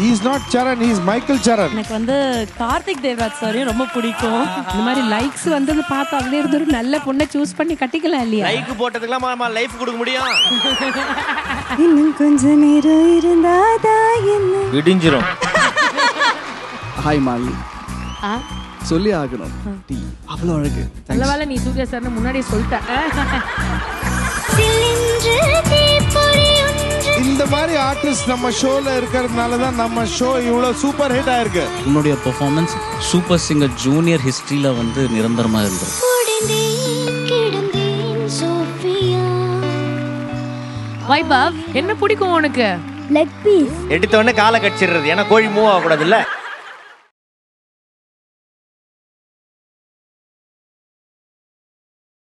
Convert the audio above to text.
is not Charan is Michael Charan எனக்கு வந்து கார்த்திக் தேவராஜ் சாரையும் ரொம்ப பிடிக்கும் இந்த மாதிரி லைக்ஸ் வந்தது பார்த்து அதுல இருந்து ஒரு நல்ல பொண்ணை சூஸ் பண்ணி கட்டிக்கலாம் இல்லையா லைக் போட்டதுக்கெல்லாம் லைஃப் கொடுக்க முடியும் இன்னும் கொஞ்ச நேரம் இருந்தாதா என்ன விடிஞ்சிரும் ஹாய் மாலி சொல்லி ஆகணும் டீ அவ்வளோ அழகு நல்ல வேளை நீ சூர்யா சார்னு முன்னாடியே சொல்லிட்ட சில்லென்று தீப்பொறி ஒன்று இந்த மாதிரி ஆர்டிஸ்ட் நம்ம ஷோல இருக்கிறதுனால தான் நம்ம ஷோ இவ்வளவு சூப்பர் ஹிட் ஆயிருக்கு உன்னுடைய பெர்ஃபார்மன்ஸ் சூப்பர் சிங்கர் ஜூனியர் ஹிஸ்டரியில் வந்து நிரந்தரமாக இருந்தது உடைந்தேன் கிடந்தேன் சோஃபியா வைபவ் என்ன பிடிக்கும் உனக்கு லெக் பீஸ் எடுத்த உடனே காலை கடிச்சிடுறது ஏன்னா கோழி மூவ் ஆகக்கூடாது இல்ல